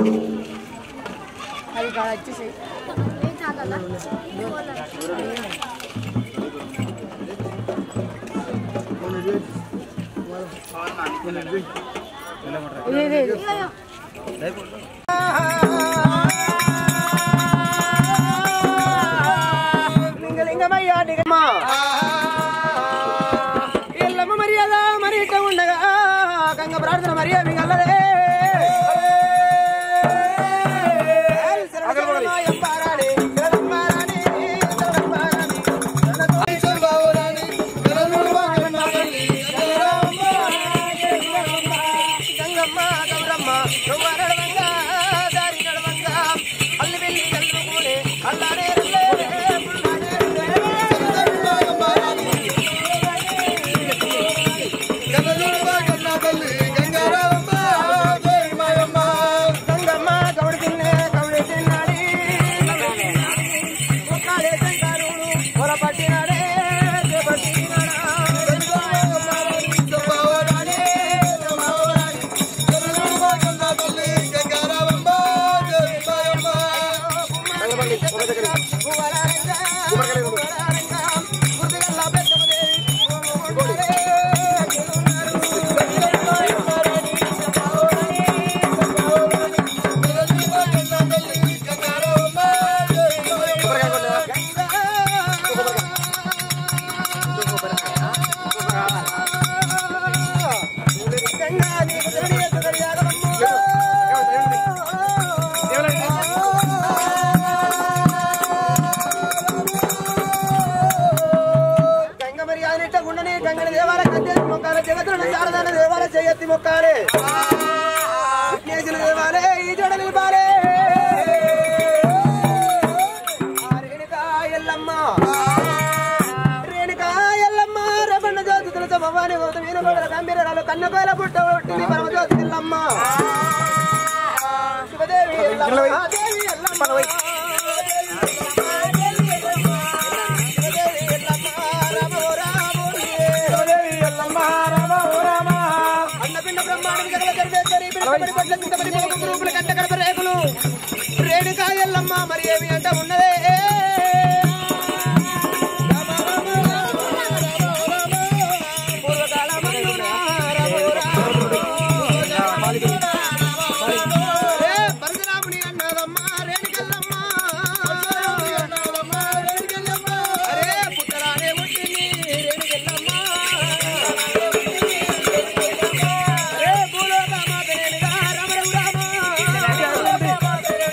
అది కాడ వచ్చేసి ఇది ఇది ఇది. లింగలింగమయ్యా నిగమా ఎల్లమ్మ మర్యాద మరి ఇట్ట ఉండగా గంగ ప్రార్థన మర్యాద మిగల్లదే గంగమ్మ గౌరమ్మ నువ్వు నడవంగా దారి నడవంగా అల్లి వెళ్ళి కల్లుకునే అల్లాడే గంగమ్మ గౌడి తిన్నే గౌడి తిన్నాడి ఒక్కడే తింటారు పొల పట్టినాడే పట్టినాడా గంగ మరి ఆనిట్ట గుండని గంగని దేవాల కత్తేసి మొక్కాలే జగత్తులను శారదాన దేవాల చేయత్తి మొక్కాలే విఘ్నేశుల దేవాలే ఈ జడ నిలపాలే ఆ రేణుకా ఎల్లమ్మ రేణుకా ఎల్లమ్మ రమణ జ్యోతి తులస భవాని గౌతమ వీరగోడల గంభీరాలు కన్నకోల పుట్ట ఒట్టింది పరమ జ్యోతి ఎల్లమ్మ శివదేవి ఎల్లమ్మ దేవి ఎల్లమ్మ అన్నపిండ బ్రహ్మాండం జగల జరిపేసరి పిల్లపడి పట్ల చింతపడి మొగపు రూపుల కంట కడప రేకులు రేణుకా ఎల్లమ్మ మరి ఏమి అంట ఉన్నదే ఏ పరశురాముని అన్నదమ్మ రేణుకల్లమ్మ అరే పుట్టరానే పుట్టింది రేణుకల్లమ్మ అరే భూలోకమ్మ పెనుగా రమ రఘు రామ.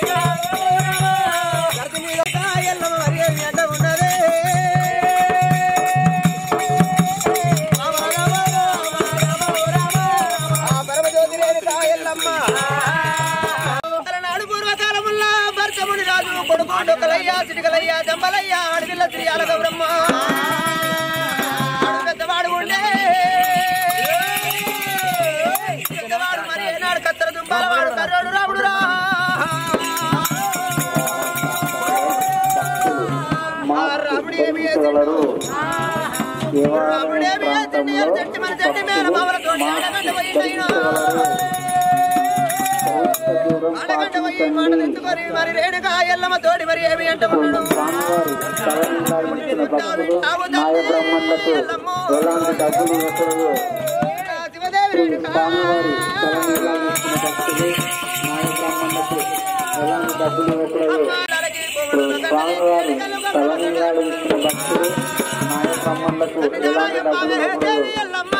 గర్తి మీద ఎల్లమ్మ మరి ఏమి అంట ఉన్నదే రామ రామ రామ రామ రామ ఆ పరమజ్యోతి రేణుకా ఎల్లమ్మ నాడు పూర్వకాలముల్లా భర్తముని రాజు కొడుకు డొక్కలయ్యా సిటికలయ్యా జంబలయ్యా అడవిల్ల శ్రీయాల గౌరమ్మ ఆడు పెద్దవాడు ఉండే పెద్దవాడు మరి ఏనాడు కత్తర దుంపాల వాడు కర్రోడు రాముడు రా ఆ రాముడు ఏమి చేసిండు? రాముడు ఏమి చేసిండు? ఏడు చెట్టు మన చెట్టు మేల మామలతోటి ఆడగంట పోయిండైనా. ఆడగంట పోయి మాటలు ఎత్తుకొని మరి రేణుగా ఎల్లమ్మ తోడి మరి ఏమి అంట ఉన్నాడు ఎల్లమ్మో. శివదేవి రేణుకా. అమ్మాలకి పొగడు తల్లి, ఎన్నికలు కలగలు. దేవి ఎల్లమ్మ.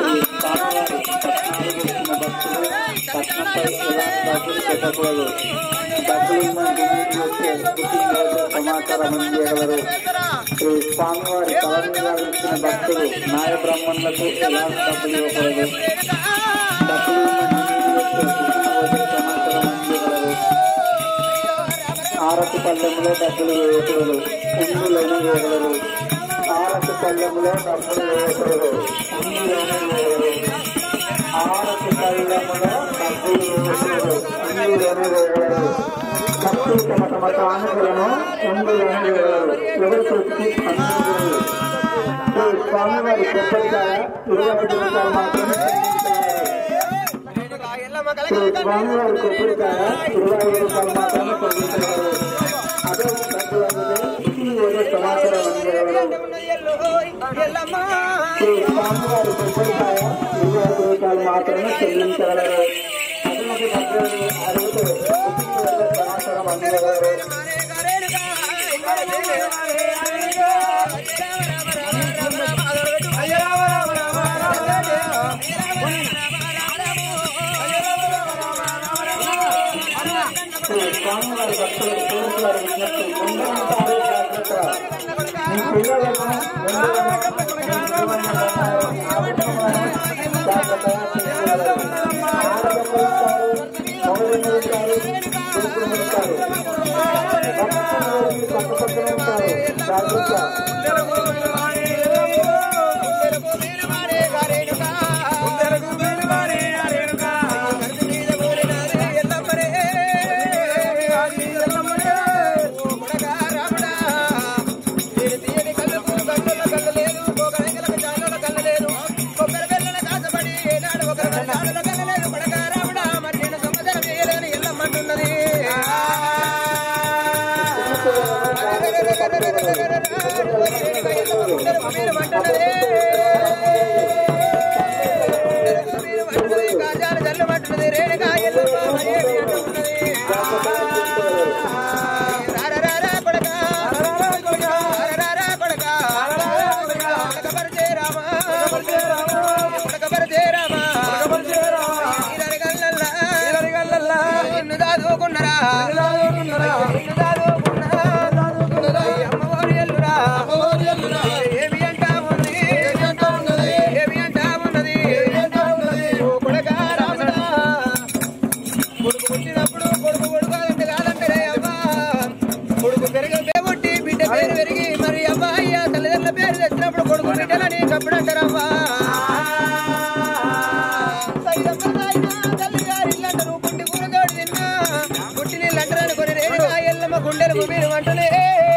శ్రీ స్వామివారి తలని ఇచ్చిన భక్తులు నాయ బ్రాహ్మణులకు ఎలాంటి డబ్బులు ఇవ్వకూడదు డబ్బులు సమాచారం అందించగలరు ఆరతి పల్లెంలో డబ్బులు వేయకూడదు ఉండులను వేయగలరు ఆరతి పల్లెంలో డబ్బులు వేయకూడదు ఉండులను వేయగలరు ఆరతి పల్లెంలో డబ్బులు వేయకూడదు ఉండులను వేయగలరు భక్తులు తమ తమ కానుకలను ఉండులను వేయగలరు ఎవరి చేతికి అందించగలరు శ్రీ స్వామివారి కొబ్బరికాయ ఇరవై ఐదు రూపాయలు మాత్రమే చెల్లించగలరు. రేణుకా ఎల్లమ్మ ఎల్లమ్మ శ్రీ కలకల స్వామివారి కొబ్బరికాయ ఇరవై ఐదు రూపాయలు మాత్రమే చెల్లించగలరు అదే డబ్బులందుకే ఈ ఏదో సమాచారం అందజేయగలరు ఉన్నది ఎల్లో ఎల్లమ్మ శ్రీ స్వామివారి కొబ్బరికాయ ఇరవై ఐదు రూపాయలు మాత్రమే చెల్లించగలరు అటువంటి డబ్బులను అడిగితే ఈ ఏదో సమాచారం అందజేయగలరు శ్రీ స్వామివారి భక్తులకు పోలీసువారి విజ్ఞప్తి ముందుంటారు జాగ్రత్త మీ పిల్లలను ముందుగా మీ విలువైన బంగారం ఆభరణాలను జాగ్రత్తగా చూసుకోగలరు ఆడపిల్లలు ఉంటారు మగపిల్లలు ఉంటారు పురుషులు ఉంటారు భక్తులు పక్కపక్కన ఉంటారు జాగ్రత్త ఏమి అంటా ఉన్నది ఏమి అంటా ఉన్నది కొడగా రాముడా కొడుకు పుట్టినప్పుడు కొడుకు కొడుకు అంటే కాదంటే అమ్మా కొడుకు పెరిగి పేగుట్టి బిడ్డ పేరు పెరిగి మరి అమ్మా అయ్యా తల్లిదండ్రుల పేరు తెచ్చినప్పుడు కొడుకు బిడ్డలని కప్పుడు అంటారమ్మా సైదమ్మ నాయనా, తల్లి గారి ఇల్లంటారు, పుట్టి కూర తోడు తిన్నా. పుట్టి నీళ్ళు అంటారు అనుకుని రేణుకా ఎల్లమ్మ గుండెలకు మీరు అంటనే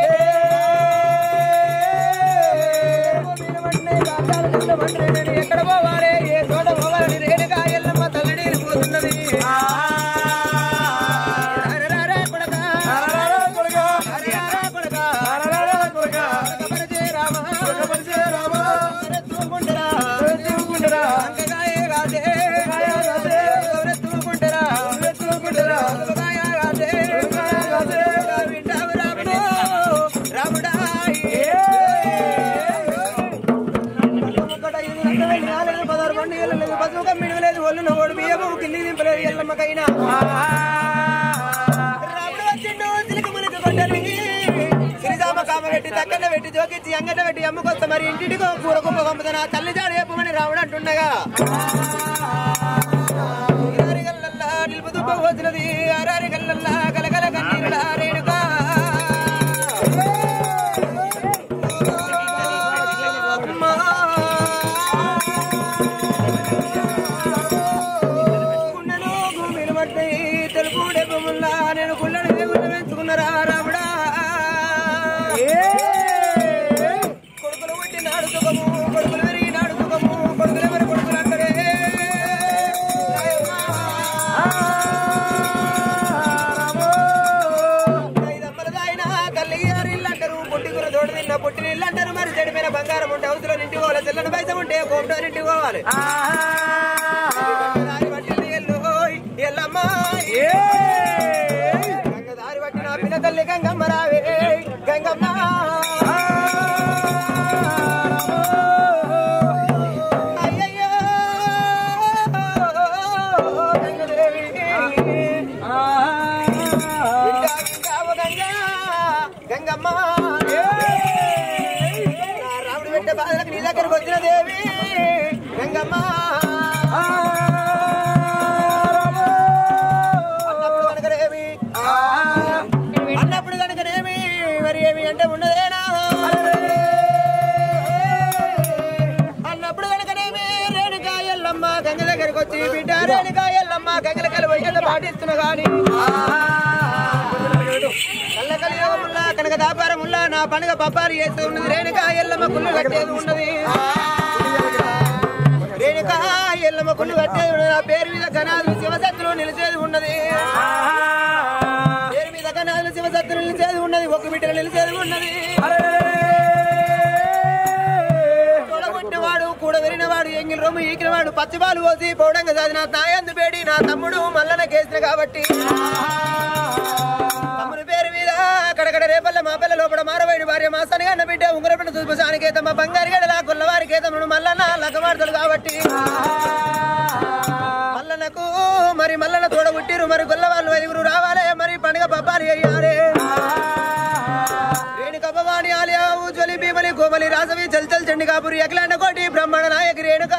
ఎక్కడ పోవాలి ఏ చోట పోవాలని రేణుకా ఎల్లమ్మ తల్లి పోతున్నది పదహారు పండుగలు లేదు పసుపు కమ్మిడి లేదు ఒళ్ళు ఓడి బియ్యము కింది దింపలేదు ఎల్లమ్మకైనా రాముడు వచ్చిండు చిలుక ములుకు కొట్టని శ్రీరామ కామ పెట్టి తక్కన పెట్టి జోకిచ్చి అంగట పెట్టి అమ్ముకొస్త మరి ఇంటికో కూర కుప్ప పంపుతున్నా తల్లి జాడు చెప్పమని రాముడు అంటుండగా ఇరారి గల్లల్లా నిలుపు దుబ్బ వచ్చినది అరారి గల్లల్లా కలకల కన్నీరులా రేణుకా అమ్మా. గుండెలో భూమిని పడ్డాయి తెలుగు డెబ్బముల్లా నేను గుళ్ళని దేవుళ్ళ పెంచుకున్నారా రాముడా కొడుకులు పుట్టి నాడు సుఖము కొడుకులు పెరిగి నాడు సుఖము కొడుకులు ఎవరి కొడుకులు అంటారే ఐదమ్మల దాయిన తల్లి గారు ఇల్లు అంటారు పుట్టి కూర తోడు తిన్న పుట్టిన ఇల్లు అంటారు మరి చెడిపోయిన బంగారం ఉంటే అవసరం ఇంటికి పోవాలి తెల్లని పైసలు ఉంటే కోమటో ఇంటికి పోవాలి దారి పట్టింది ఎల్లోయ్, ఎల్లమ్మ. గంగ దారి పట్టిన పిల్ల తల్లి గంగమ్మ రావే గంగమ్మ అయ్యయ్యో, గంగదేవి. వింటా, వింటావు గంగా, గంగమ్మ నా రాముడు పెట్టే బాధలకు నీ దగ్గరకు వచ్చిన దేవి గంగమ్మ అన్నప్పుడు కనుకనేమి అన్నప్పుడు కనుకనేమి మరి ఏమి అంటే ఉన్నదేనా అన్నప్పుడు కనుకనేమి రేణుకా ఎల్లమ్మ గంగ దగ్గరికి వచ్చి బిడ్డ రేణుకా ఎల్లమ్మ గంగల కలి వైద్య పాటిస్తున్నా గాని కళ్ళ కలియోగముల్లా కనక దాపారముల్లా నా పండుగ పప్పారి చేస్తూ ఉన్నది రేణుకా ఎల్లమ్మ గుళ్ళు కట్టేది ఉన్నది రేణుకా ఎల్లమ్మ కుళ్ళు కట్టేది ఉన్నది ఆ పేరు మీద గణాదులు శివశక్తులు నిలిచేది ఉన్నది పేరు మీద గణాదులు శివశక్తులు నిలిచేది ఉన్నది ఒక బిడ్డ నిలిచేది ఉన్నది తోడగొట్టినవాడు కూడా వెరినవాడు ఎంగిల్ రొమ్ము ఈకినవాడు పచ్చిపాలు పోసి పౌడంగా చదివిన నాయందు పేడి నా తమ్ముడు మల్లన కేసిన కాబట్టి తమ్ముని పేరు మీద అక్కడక్కడ రేపల్ల మా పిల్ల లోపల మారబోయిన భార్య మా సనిగన్న బిడ్డ ఉంగరపెట్టిన చూపుసానికే తమ బంగారు గడల కొల్లవారికే తమ్ముడు మల్లన్న లగ్గమాడతాడు కాబట్టి మల్లనకు మరి మల్లన తోడ పుట్టిరు మరి గొల్లవాళ్ళు ఐదుగురు రావాలి మరి పండుగ పబ్బాలి అయ్యారే రేణుక భవాని ఆలయ ఉజ్వలి భీమలి కోమలి రాసవి చల్ చల్ చండికాపురి అఖిలాండ కోటి బ్రహ్మణ నాయకి రేణుక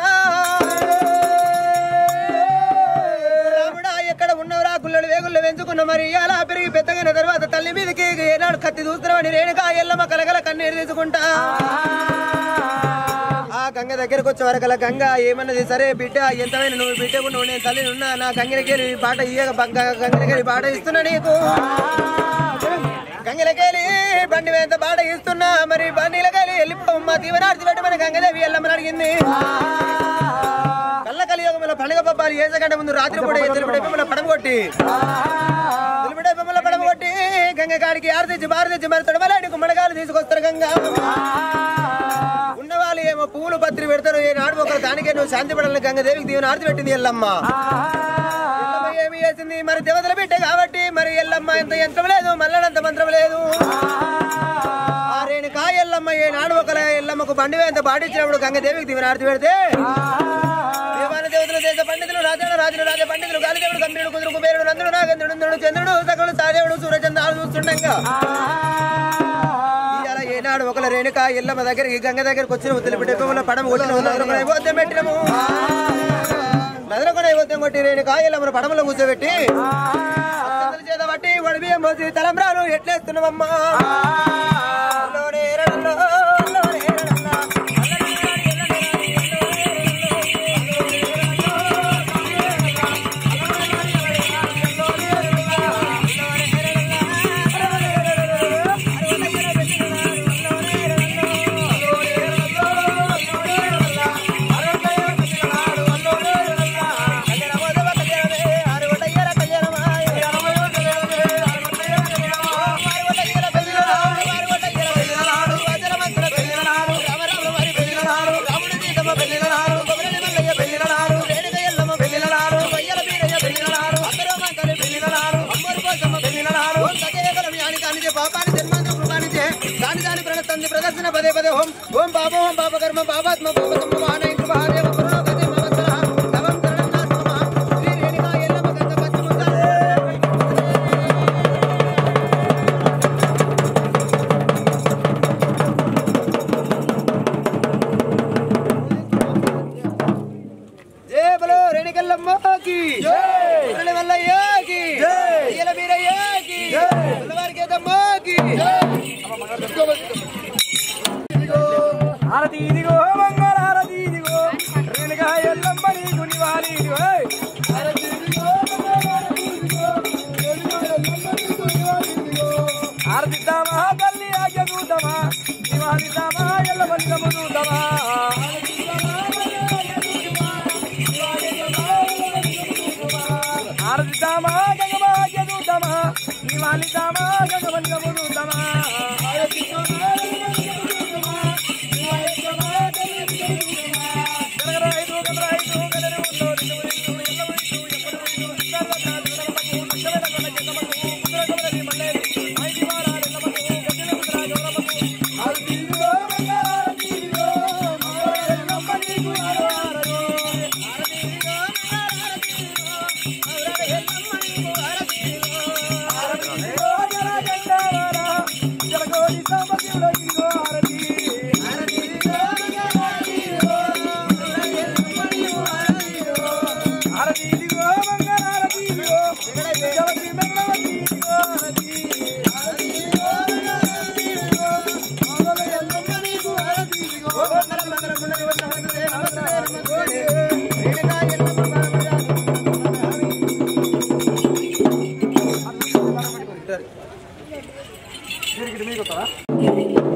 రాముడా ఎక్కడ ఉన్నవరా గుల్లలు వేగుళ్ళు పెంచుకున్న మరి అలా పెరిగి పెద్దగైన తర్వాత తల్లి మీదకి ఏనాడు కత్తి చూస్తున్నామని రేణుక ఎల్లమ్మ కలగల కన్నీరు తీసుకుంటా ఆ గంగ దగ్గరకు వచ్చే వరకల గంగ ఏమన్నది సరే బిడ్డ ఎంతమైన నువ్వు బిడ్డ నువ్వు నేను తల్లి ఉన్నా నా గంగలకెళ్ళి పాట ఇయ్యక గంగలకెళ్ళి పాట ఇస్తున్నా నీకు గంగలకెళ్ళి బండి మీద పాట ఇస్తున్నా మరి బండిలకెళ్ళి వెళ్ళిపోమ్మా దీవనార్తి పెట్టమని గంగదేవి ఎల్లమ్మని అడిగింది కళ్ళ కలియుగంలో పండుగ పబ్బాలు ఏసగంట ముందు రాత్రి పూట తెలుపుడే పిమ్మల పడమ కొట్టి తెలుపుడే పిమ్మల పడమ కొట్టి గంగ కాడికి ఆరు తెచ్చి బారు తెచ్చి మరి తొడమలాడి గుమ్మడికాయలు తీసుకొస్తారు గంగ ఉన్నవాళ్ళు ఏమో పూలు పత్రి పెడతారు ఏ నాడు ఒకరు దానికే నువ్వు శాంతి పడాలని గంగదేవికి దీవెన ఆర్తి పెట్టింది ఎల్లమ్మ ఎల్లమ్మ ఏమి చేసింది మరి దేవతల బిడ్డ కాబట్టి మరి ఎల్లమ్మ ఎంత యంత్రం లేదు మల్లడంత మంత్రం లేదు ఆ రేణుకా ఎల్లమ్మ ఏ నాడు ఒకల ఎల్లమ్మకు బండి ఎంత పాటించినప్పుడు గంగదేవికి దీవెన ఆర్తి పెడితే దేవాన దేవతలు దేశ పండితులు రాజాన రాజులు రాజ పండితులు గాలిదేవుడు గంభీరుడు కుదురు కుబేరుడు నందుడు నాగేంద్రుడు ఇంద్రుడు చంద్రుడు సకలు సాదేవుడు సూర్యచంద్రాలు చూస్తుండగా ఇవాళ ఏనాడు ఒకల రేణుక ఎల్లమ్మ దగ్గరికి గంగ దగ్గరికి వచ్చిన తెలిపిటే పడమ కొట్టిన నదులకు నైవేద్యం పెట్టినము నదులకు నైవేద్యం కొట్టి రేణుక ఎల్లమ్మను పడమలో కూర్చోబెట్టి అక్షంతల చేత బట్టి వడిబియ్యం పోసి తలంబ్రాలు ఎట్లేస్తున్నామమ్మా అల్లోనే రడల్లో, అల్లోనే రడల్లో, ప్రదర్శన పదే పదే ఓం ఓం బాబా ఓం బాబా కర్మ బాబాత్మ బాబతమ్మ మహానయ కృపాదేవ పురోగతి మవత్సల తవం శరణాత్మ శ్రీ రేణుకా ఎల్లమ్మ గంగ పశ్చిముందరే జయ బలో రేణికల్లమ్మకి మురళి మల్లయ్యకి అయ్యల వీరయ్యకి పిల్లవారికి ఏదమ్మకి హారతి ఇదిగో మంగళ హారతి ఇదిగో రేణుగా ఎల్లమ్మ నీకు నివాలి ఇదిగో ఏయ్. హారతిద్దామా తల్లి ఆజ్ఞ చూద్దామా నివాళిద్దామా ఎల్లమ్మ నిజము చూద్దామా హారతిద్దామా గంగమ్మ ఆజ్ఞ చూద్దామా నివాళిద్దామా గంగమ్మ నిజము చూద్దామా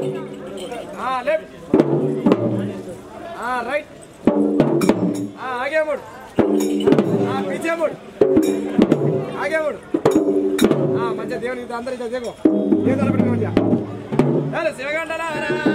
రైట్ ఆగే మూడు ఆ, పీచే మూడు ఆగే మూడు ఆ, మంచిగా దేవుని ఇది అందరూ ఇట్లా దేగో దేవుని తలపెట్టుకో మంచిగా చాలు, శివగంటలారా.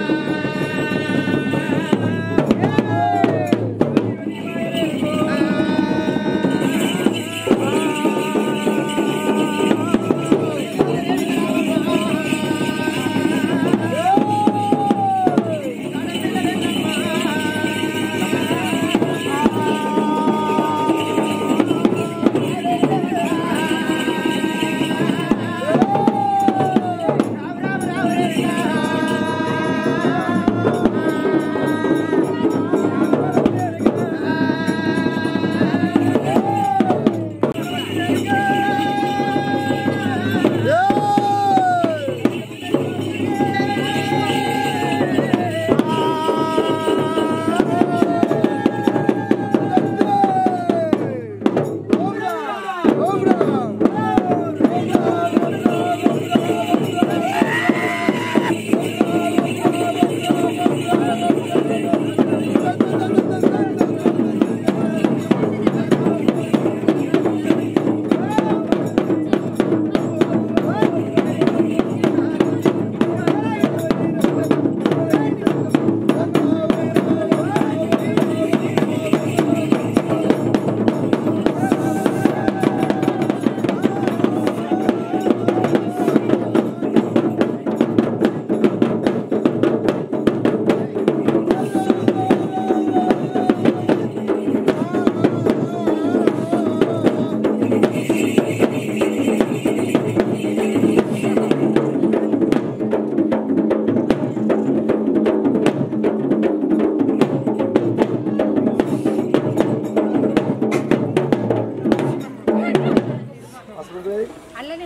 అల్లనే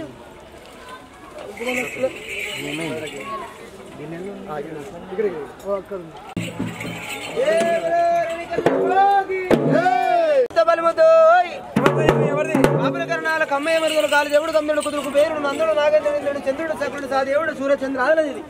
ఎవరిది ఆపరకరణాల కమ్మయ్య మరుగులు కాలు దేవుడు కమ్ముడు కుదురుకు పేరుడు నందుడు నాగేంద్రుడు చంద్రుడు సకుడు సాదేవుడు సూర్యచంద్ర ఆదలది ఇది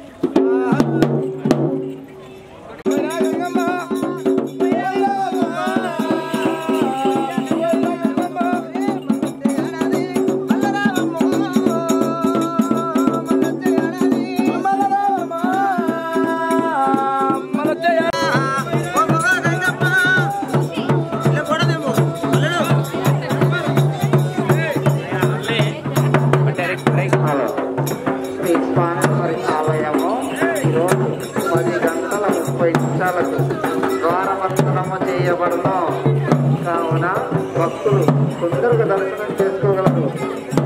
హలో శ్రీ స్వామివారి ఆలయము ఈరోజు పది గంటల ముప్పై నిమిషాలకు ద్వారవంతనము చేయబడును కావున భక్తులు తొందరగా దర్శనం చేసుకోగలరు